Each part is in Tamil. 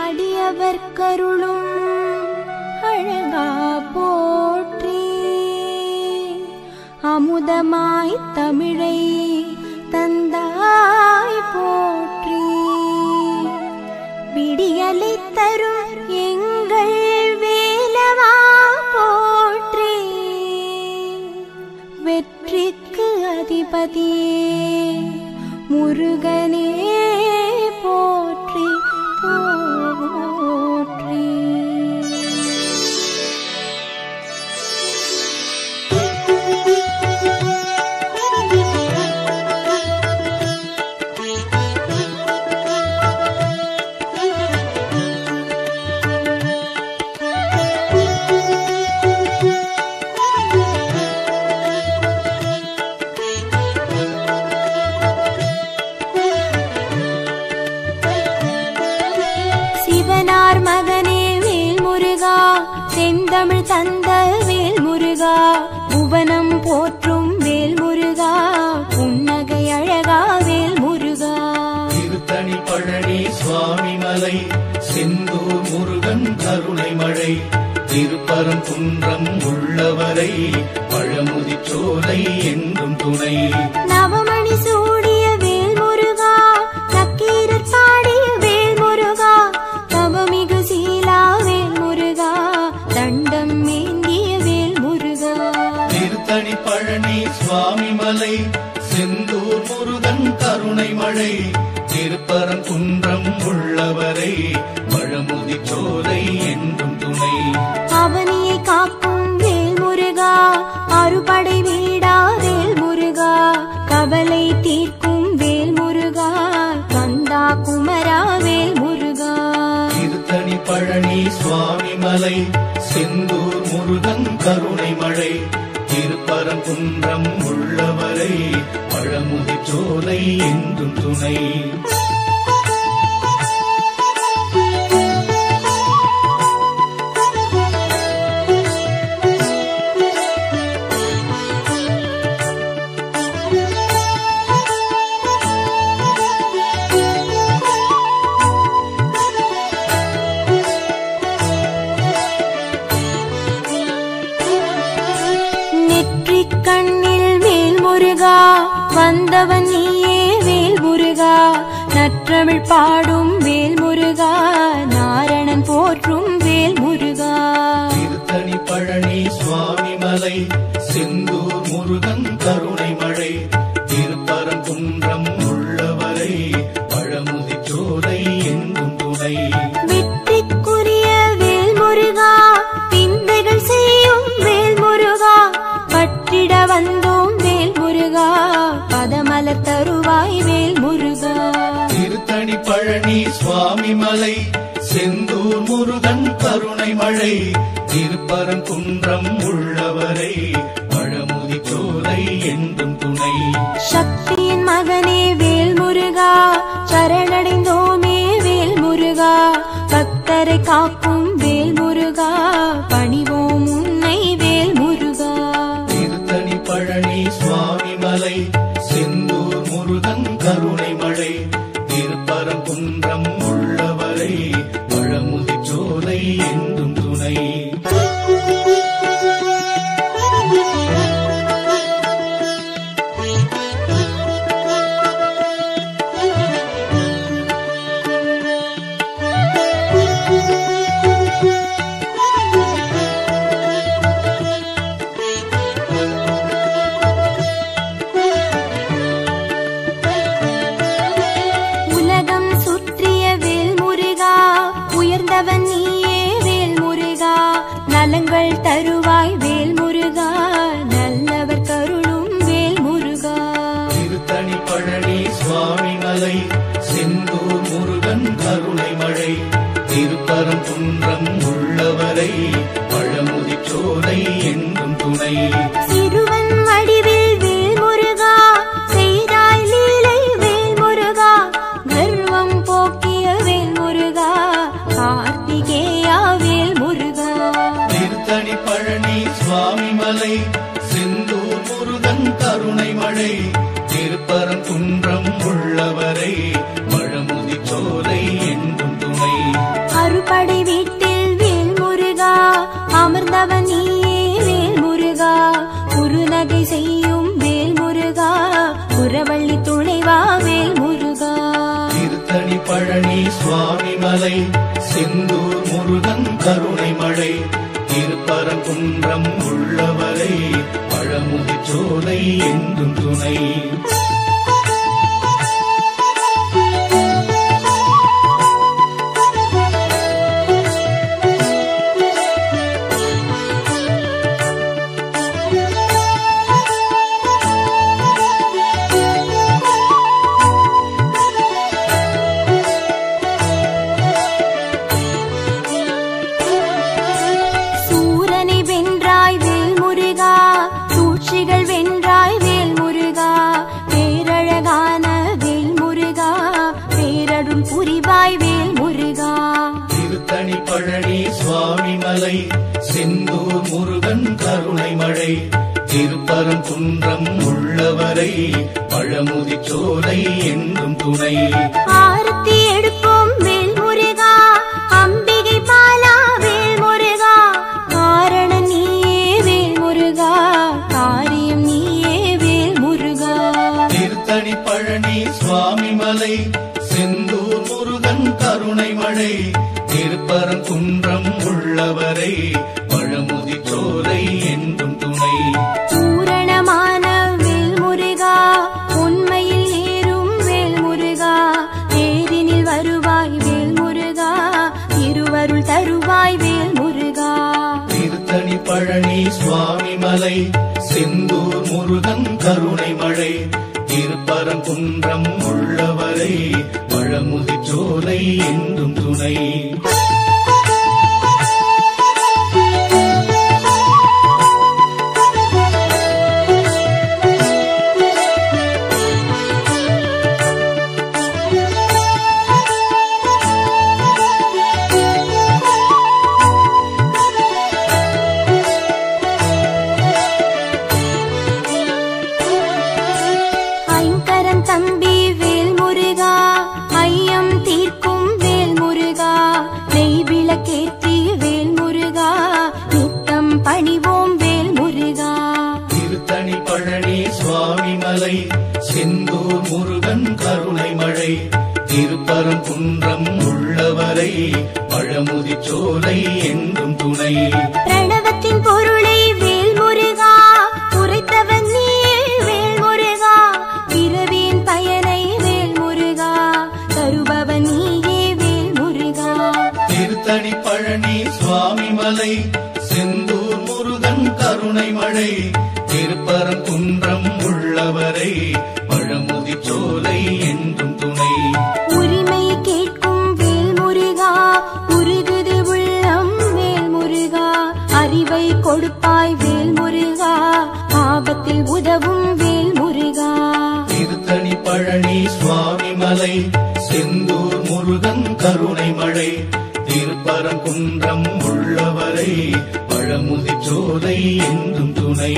அடியவர் கருளும் அழகா போற்றி அமுதமாய் தமிழை தந்தாய் போற்றி விடியலை தரும் எங்கள் வேலவா போற்றி வெற்றிக்கு அதிபதியே முருகனே போற்றி போற்றி சிவனார் மகனே வேல் முருகா செந்தமிழ் தந்த வேல் முருகா புவனம் போற்றும் வேல் முருகா புன்னகை அழகா வேல் முருகா திருத்தணி பழனி சுவாமி மலை செந்தூர் முருகன் கருணை மழை திருப்பரம் குன்றம் உள்ளவரை பழமுதி சோலை என்றும் துணை நவமணி சூடிய வேல் முருகா நக்கீரர் பாடிய வேல் முருகா தவமிகு சீலா வேல் முருகா தண்டம் ஏந்திய வேல் முருகா திருத்தணி பழனி சுவாமி மலை செந்தூர் முருகன் கருணை மழை திருப்பரம் குன்றம் உள்ளவரை பழமுதி சோலை என்றும் துணை அவனியை காக்கும் வேல் முருகா அறுபடை வீடா வேல் முருகா கவலை தீர்க்கும் வேல் முருகா கந்தா குமரா வேல் முருகா திருத்தணி பழனி சுவாமி மலை செந்தூர் முருகன் கருணை மழை திருப்பரம் குன்றம் உள்ளவரை பழமுதி சோலை என்றும் துணை நெற்றிக் கண்ணில் வேல் முருகா வந்தவன் நீயே வேல் முருகா நற்றமிழ் பாடும் வேல் முருகா நாரணன் போற்றும் வேல் முருகா திருத்தணி பழனி சுவாமி மலை செந்தூர் முருகன் கருணை மழை திருப்பரம் குன்றம் உள்ளவரை பழமுதி சோலை என்றும் துணை வெற்றிக்குரிய வேல் முருகா விந்தைகள் செய்யும் வேல் முருகா பற்றிட வந்தோம் வேல் முருகா பதமலர் தருவாய் வேல் முருகா திருத்தணி பழனி சுவாமி மலை செந்தூர் முருகன் கருணை மழை திருப்பரம் குன்றம் உள்ளவரை பழமுதி சோலை என்றும் துணை சக்தியின் மகனே வேல் முருகா சரணடைந்தோமே வேல் முருகா பக்தரை காக்கும் வேல் முருகா பணிவோம் உன்னை வேல் முருகா திருத்தணி பழனி சுவாமி மலை செந்தூர் முருகன் கருணை மழை திருப்பரம் குன்றம் உள்ளவரை பழமுதி சோலை என்றும் துணை உலகம் சுற்றிய வேல் முருகா உயர்ந்தவன் நீயே வேல் முருகா நலங்கள் தருவாய் வேல் முருகா நல்லவர் கருளும் வேல் முருகா திருத்தணி பழனி சுவாமி மலை செந்தூர் முருகன் கருணை மழை திருப்பரம் குன்றம் உள்ளவரை பழமுதி சோலை என்றும் துணை சிறுவன் வடிவில் வேல் முருகா செய்தாய் லீலை வேல் முருகா கர்வம் போக்கிய வேல் முருகா கார்த்திகேயா வேல் முருகா திருத்தணி பழனி சுவாமி மலை செந்தூர் முருகன் கருணை மழை திருப்பரம் குன்றம் உள்ளவரை பழமுதி சோலை என்றும் துணை பழனி சுவாமி மலை செந்தூர் முருகன் கருணை மழை திருப்பரங்குன்றம் உள்ளவரை பழமுதி சோலை என்றும் துணை சூரனை வென்றாய் வேல் முருகா சூழ்ச்சிகள் வென்றாய் வேல் முருகா பேரழகான வேல் முருகா பேரடும் புரிவாய் வேல் முருகா திருத்தணி பழனி சுவாமி மலை செந்தூர் முருகன் கருணை மழை திருப்பரங்குன்றம் உள்ளவரை பழமுதி சோலை என்றும் துணை ஆரத்தி எடுப்போம் வேல் முருகா அம்பிகை பாலா வேல் முருகா காரண நீயே வேல் முருகா காரியம் நீயே வேல் முருகா திருத்தணி பழனி சுவாமி மலை செந்தூர் முருகன் கருணை மழை திருப்பரங்குன்றம் உள்ளவரை பழமுதி சோலை என்றும் துணை பூரணமான வேல் முருகா உண்மையில் ஏறும் வேல் முருகா தேரினில் வருவாய் வேல் முருகா திருவருள் தருவாய் வேல் முருகா திருத்தணி பழனி சுவாமி மலை செந்தூர் முருகன் கருணை மழை திருப்பரங்குன்றம் உள்ளவரை பழமுதி சோலை என்றும் துணை ஐங்கரன் தம்பி வேல் முருகா ஐயம் தீர்க்கும் வேல் முருகா நெய் விளக்கேற்றி வேல் முருகா நித்தம் பணிவோம் வேல் முருகா திருத்தணி பழனி சுவாமி மலை செந்தூர் முருகன் கருணை மழை திருப்பரங்குன்றம் உள்ளவரை பழமுதி சோலை என்றும் துணை பிரணவத்தின் பொருளை வேல் முருகா உரைத்தவன் நீயே வேல் முருகா பிறவியின் பயனை வேல் முருகா தருபவன் நீயே வேல் முருகா திருத்தணி பழனி சுவாமி மலை செந்தூர் முருகன் கருணை மழை திருப்பரங்குன்றம் உள்ளவரை பழமுதி சோலை என்றும் துணை உரிமை கேட்கும் வேல் முருகா உருகுது உள்ளம் வேல் முருகா அறிவை கொடுப்பாய் வேல் முருகா ஆபத்தில் உதவும் வேல் முருகா திருத்தணி பழனி சுவாமி மலை செந்தூர் முருகன் கருணை மழை திருப்பரங்குன்றம் உள்ளவரை பழமுதி சோலை என்றும் துணை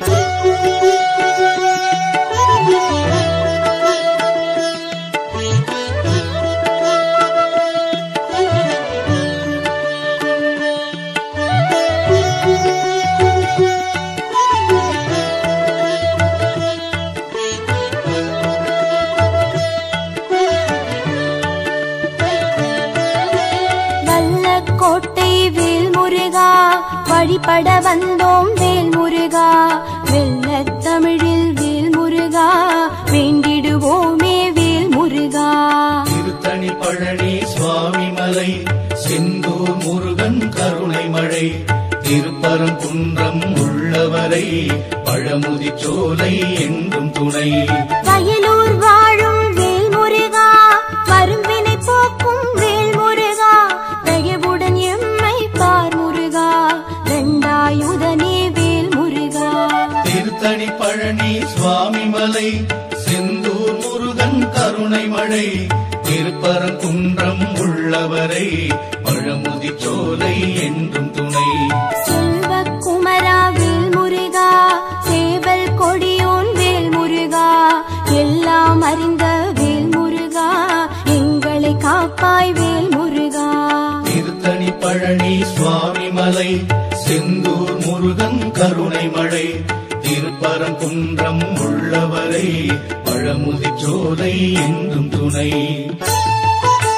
வல்லக்கோட்டை வேல் முருகா வழிபட வந்தோம் வேல் முருகா வெள்ளத் தமிழில் வேல் முருகா வேண்டிடுவோமே வேல் முருகா திருத்தணி பழனி சுவாமி மலை செந்தூர் முருகன் கருணை மழை திருப்பரங்குன்றம் உள்ளவரை பழமுதி சோலை என்றும் துணை வயலூர் வாழும் வேல் முருகா வரும்பினை போக்கும் வேல் முருகா தயவுடன் எம்மை பார் முருகா ரெண்டாயுதனே வேல் முருகா திருத்தணி பழனி சுவாமி மலை செந்தூர் முருகன் கருணை மழை திருப்பரங்குன்றம் உள்ளவரை பழமுதி சோலை என்றும் துணை செல்வக் குமரா வேல் முருகா சேவல் கொடியோன் வேல் முருகா எல்லாம் அறிந்த வேல் முருகா எங்களை காப்பாய் வேல் முருகா திருத்தணி பழனி சுவாமி மலை செந்தூர் முருகன் கருணை மழை திருப்பரங்குன்றம் உள்ளவரை பழமுதி சோலை என்றும் துணை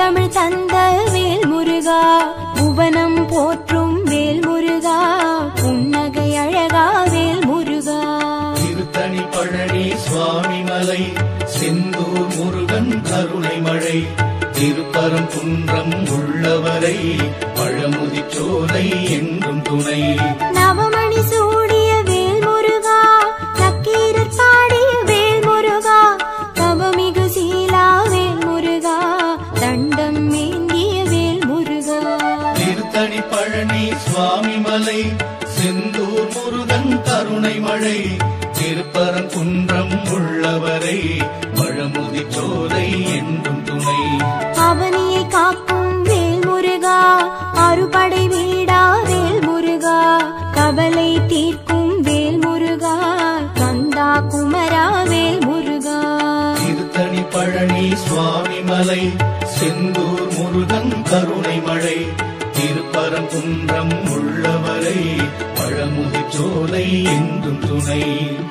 செந்தமிழ் தந்த வேல் முருகா புவனம் போற்றும் வேல் முருகா புன்னகை அழகா வேல் முருகா திருத்தணி பழனி சுவாமி மலை செந்தூர் முருகன் கருணை மழை திருப்பரம் குன்றம் உள்ளவரை பழமுதி சோலை என்றும் துணை நவமணி சூடிய வேல் முருகா நக்கீரர் பாடிய வேல் முருகா தவமிகு சீலா வேல் முருகா தண்டம் மேந்திய வேல் முருகா திருத்தணி பழனி சுவாமி மலை செந்தூர் முருகன் கருணை மழை திருப்பரம் குன்றம் உள்ளவரை பழமுதி சோலை என்றும் துணை அவனியை காக்கும் வேல் முருகா அறுபடை வீடா வேல் முருகா கவலை தீர்க்கும் வேல் முருகா கந்தா குமரா வேல் முருகா திருத்தணி பழனி சுவாமி மலை செந்தூர் முருகன் கருணை மழை திருப்பரம் குன்றம் உள்ளவரை பழமுதி சோலை என்றும் துணை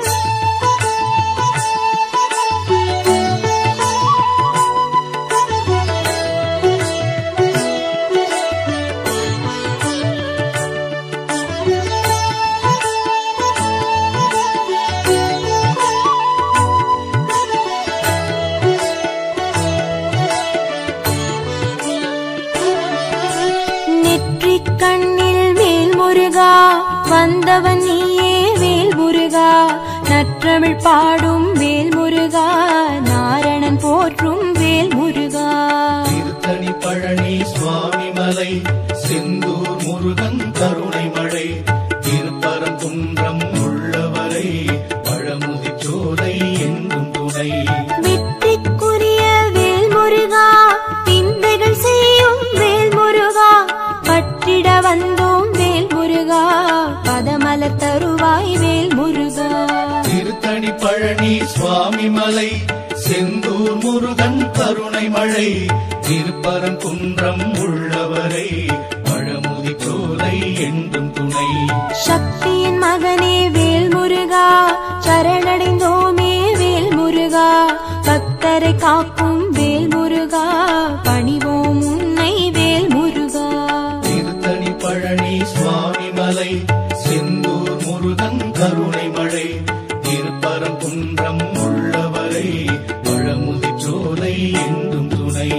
நெற்றிக் கண்ணில் வேல் முருகா வந்தவன் நீயே வேல் முருகா நற்றமிழ் பாடும் வேல் முருகா நாரணன் போற்றும் வேல் முருகா திருத்தணி பழனி சுவாமி மலை செந்தூர் முருகன் கருணை மழை திருப்பரம் குன்றம் உள்ளவரை பழமுதி சோலை என்றும் துணை வெற்றிக்குரிய வேல் முருகா விந்தைகள் செய்யும் வேல் முருகா பற்றிட வந்தோம் வேல் முருகா பதமலர் தருவாய் வேல் முருகா திருத்தணி பழனி சுவாமி மலை செந்தூர் முருகன் கருணை மழை திருப்பரம் குன்றம் உள்ளவரை பழமுதி சோலை என்றும் துணை சக்தியின் மகனே வேல் முருகா சரணடைந்தோமே வேல் முருகா பக்தரை காக்கும் வேல் முருகா பணிவோம் உன்னை வேல் முருகா திருத்தணி பழனி சுவாமி மலை செந்தூர் முருகன் கருணை மழை திருப்பரம் குன்றம் உள்ளவரை பழமுதி சோலை என்றும் துணை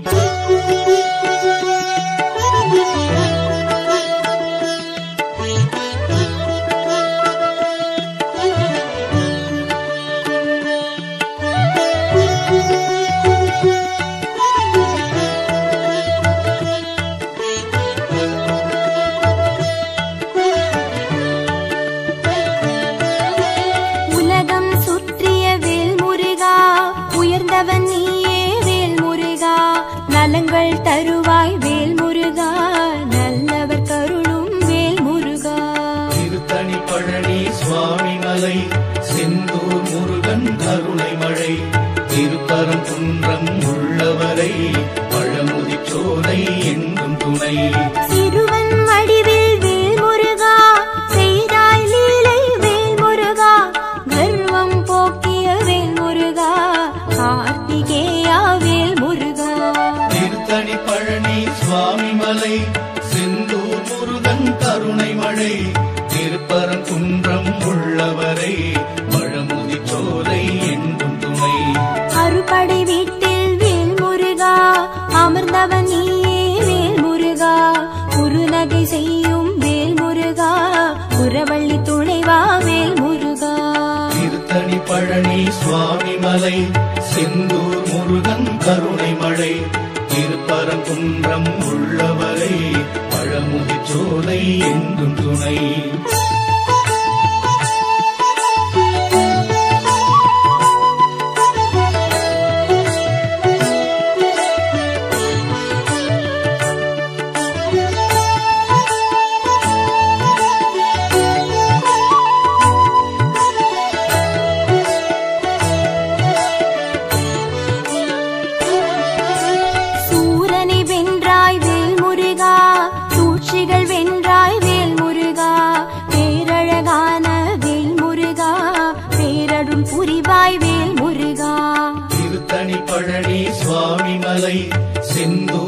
உலகம் சுற்றிய வேல் முருகா உயர்ந்தவன் நீயே வேல் முருகா நலங்கள் தருவாய் வேல் முருகா நல்லவர் கருளும் வேல் முருகா திருத்தணி பழனி சுவாமி மலை செந்தூர் முருகன் கருணை மழை திருப்பரம் குன்றம் உள்ளவரை பழமுதி சோலை என்றும் துணை சிறுவன் வடிவில் வேல் முருகா செய்தாய் லீலை வேல் முருகா கர்வம் போக்கிய வேல் முருகா கார்த்திகேயா வேல் முருகா திருத்தணி பழனி சுவாமி மலை செந்தூர் முருகன் கருணை மழை திருப்பரம் குன்றம் உள்ளவரை பழமுதி சோலை என்றும் துணை அறுபடை வீட்டில் வேல் முருகா அமர்ந்தவன் நீயே வேல் முருகா குறுநகை செய்யும் வேல் முருகா குரவள்ளி துணைவா வேல் முருகா திருத்தணி பழனி சுவாமி மலை செந்தூர் முருகன் கருணை மழை திருப்பரம் குன்றம் உள்ளவரை பழமுதி சோலை என்றும் துணை சூரனை வென்றாய் வேல் முருகா சூழ்ச்சிகள் வென்றாய் வேல் முருகா பேரழகான வேல் முருகா பேரருள் புரிவாய் வேல் முருகா திருத்தணி பழனி சுவாமி மலை செந்தூர்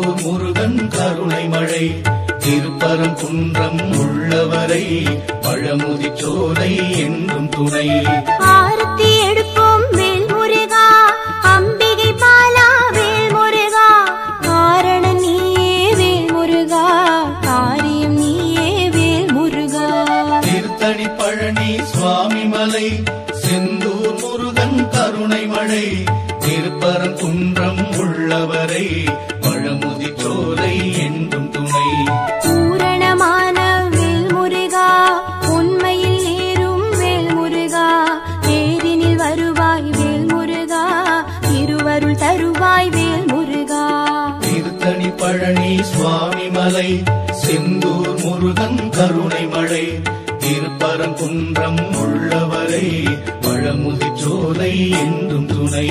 மழை திருப்பரங்குன்றம் உள்ளவரை பழமுதி சோலை என்றும் துணை ஆரத்தி எடுப்போம் வேல் முருகா அம்பிகை பாலா வேல் முருகா காரண நீயே வேல் முருகா காரியம் நீயே வேல் முருகா திருத்தணி பழனி சுவாமி மலை செந்தூர் முருகன் கருணை மழை திருப்பரங்குன்றம் உள்ளவரை பழமுதி சோலை என்றும் துணை பூரணமான வேல் முருகா உண்மையில் ஏறும் வேல் முருகா தேரினில் வருவாய் வேல் முருகா திருவருள் தருவாய் வேல் முருகா திருத்தணி பழனி சுவாமி மலை செந்தூர் முருகன் கருணை மழை திருப்பரங்குன்றம் உள்ளவரை பழமுதி சோலை என்றும் துணை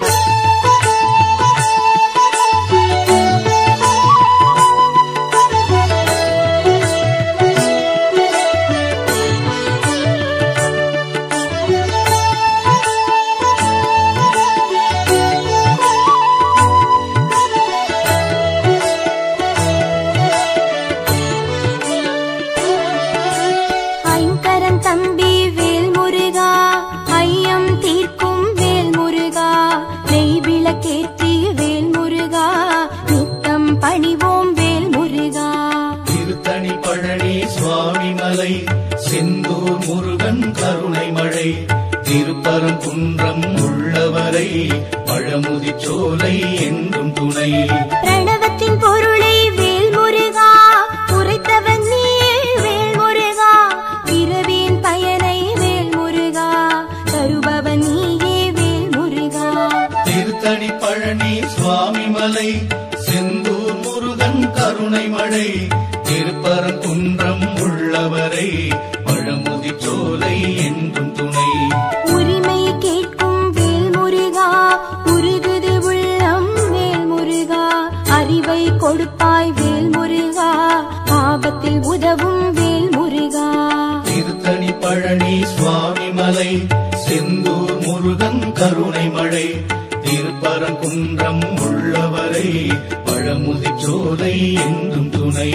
ஐங்கரன் தம்பி வேல் முருகா ஐயம் தீர்க்கும் வேல் முருகா நெய் விளக்கேற்றி வேல் முருகா நித்தம் பணிவோம் வேல் முருகா திருத்தணி பழனி சுவாமி மலை செந்தூர் முருகன் கருணை மழை திருப்பரங்குன்றம் உள்ளவரை பழமுதி சோலை என்றும் துணை பிரணவத்தின் பொருளை வேல் முருகா உரைத்தவன் நீயே வேல் முருகா பிறவியின் பயனை வேல் முருகா தருபவன் நீயே வேல் முருகா திருத்தணி பழனி சுவாமி மலை செந்தூர் முருகன் கருணை மழை திருப்பரங்குன்றம் உள்ளவரை பழமுதி சோலை என்றும் துணை உரிமை கேட்கும் வேல் முருகா உருகுது உள்ளம் வேல் முருகா அறிவை கொடுப்பாய் வேல் முருகா ஆபத்தில் உதவும் வேல் முருகா திருத்தணி பழனி சுவாமி மலை செந்தூர் முருகன் கருணை மழை திருப்பரங்குன்றம் உள்ளவரை பழமுதி சோலை என்றும் துணை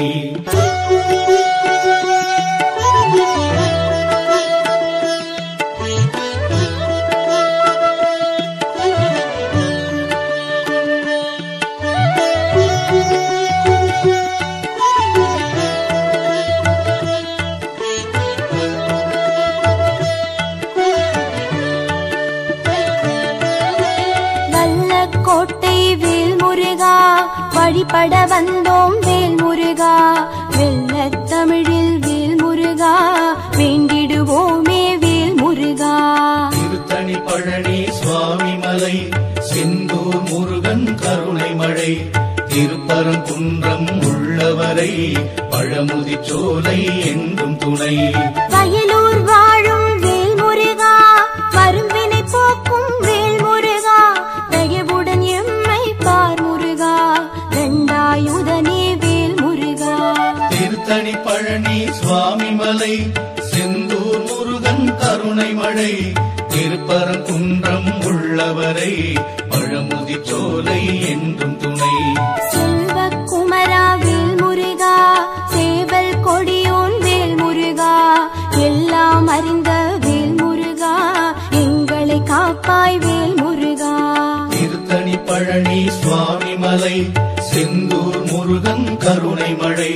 வல்லக்கோட்டை வேல் முருகா வழிபட வந்தோம் வேல் முருகா வெள்ளத் தமிழில் வேல் முருகா வேண்டிடுவோமே வேல் முருகா திருத்தணி பழனி சுவாமி மலை செந்தூர் முருகன் கருணை மழை திருப்பரங்குன்றம் உள்ளவரை பழமுதி சோலை என்றும் துணை வயலூர் வாழும் வேல் முருகா வரும்பினை போக்கும் வேல் முருகா தயவுடன் எம்மை பார் முருகா ரெண்டாயுதனே வேல் முருகா திருத்தணி பழனி சுவாமி மலை செந்தூர் முருகன் கருணை மழை திருப்பரங்குன்றம் உள்ளவரை பழமுதி சோலை என்றும் துணை செல்வக் குமரா வேல் முருகா சேவல் கொடியோன் வேல் முருகா எல்லாம் அறிந்த வேல் முருகா எங்களை காப்பாய் வேல் முருகா திருத்தணி பழனி சுவாமி மலை செந்தூர் முருகன் கருணை மழை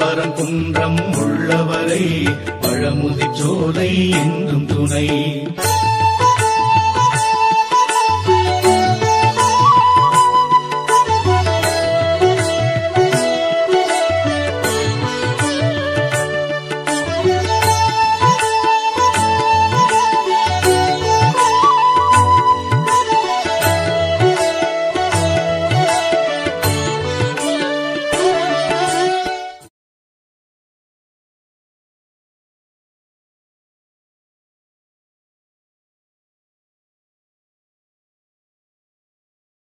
திருப்பரங்குன்றம் உள்ளவரை பழமுதி சோலை என்றும் துணை